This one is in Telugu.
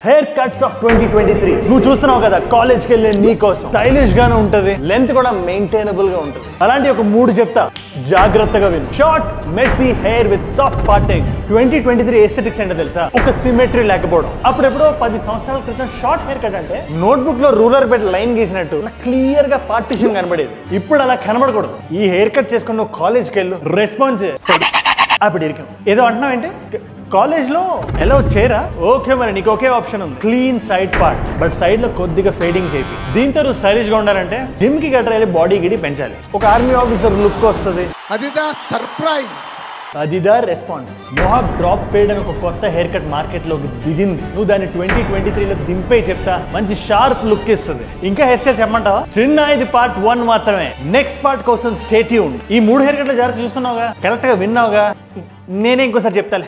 hair cuts of twenty twenty three నువ్వు చూస్తున్నావు కదా కాలేజ్కి వెళ్ళే నీ కోసం స్టైలిష్ గానే ఉంటది లెంత్ కూడా మెయింటైనబుల్ గా ఉంటది అలాంటి ఒక మూడు చెప్తా జాగ్రత్తగా విను short messy hair with soft parting twenty twenty three aesthetics ఏంటో తెలుసా ఒక సిమెట్రీ లేకపోవడం అప్పుడెప్పుడో పది సంవత్సరాల క్రితం షార్ట్ హెయిర్ కట్ అంటే నోట్బుక్ లో రూలర్ పెట్టి లైన్ గీసినట్టు క్లియర్ గా పార్టిషన్ కనబడేది ఇప్పుడు అలా కనబడకూడదు ఈ హెయిర్ కట్ చేసుకుని నువ్వు కాలేజ్కి వెళ్ళు రెస్పాన్స్ అప్పుడు ఇరికాం ఏదో అంటున్నావు ఏంటి కాలేజ్ లో ఎలా చేయరా ఓకే మరి నీకు ఒకే ఆప్షన్ ఉంది clean side part but side లో కొద్దిగా ఫేడింగ్ చేసి దీంతో నువ్వు స్టైలిష్ గా ఉండాలంటే జిమ్ కి గట్రా వెళ్ళి బాడీ గిడి పెంచాలి ఒక ఆర్మీ ఆఫీసర్ లుక్ వస్తుంది అదిదా సర్ప్రైజ్ అదిదా రెస్పాన్స్ మొహాబ్ డ్రాప్ ఫేడ్ అని ఒక కొత్త హెయిర్ కట్ మార్కెట్ లోకి దిగింది నువ్వు దాన్ని ట్వంటీ ట్వంటీ త్రీలో దింపే చెప్తా మంచి షార్ప్ లుక్ ఇస్తుంది ఇంకా హెయిర్ స్టైల్ చెప్పమంటావా చిన్న ఇది పార్ట్ వన్ మాత్రమే నెక్స్ట్ పార్ట్ కోసం స్టేట్యూన్ ఈ మూడు హెయిర్ కట్లు జాగ్రత్త చూసుకున్నావుగా కరెక్ట్ గా విన్నావుగా నేనే ఇంకోసారి చెప్తాలే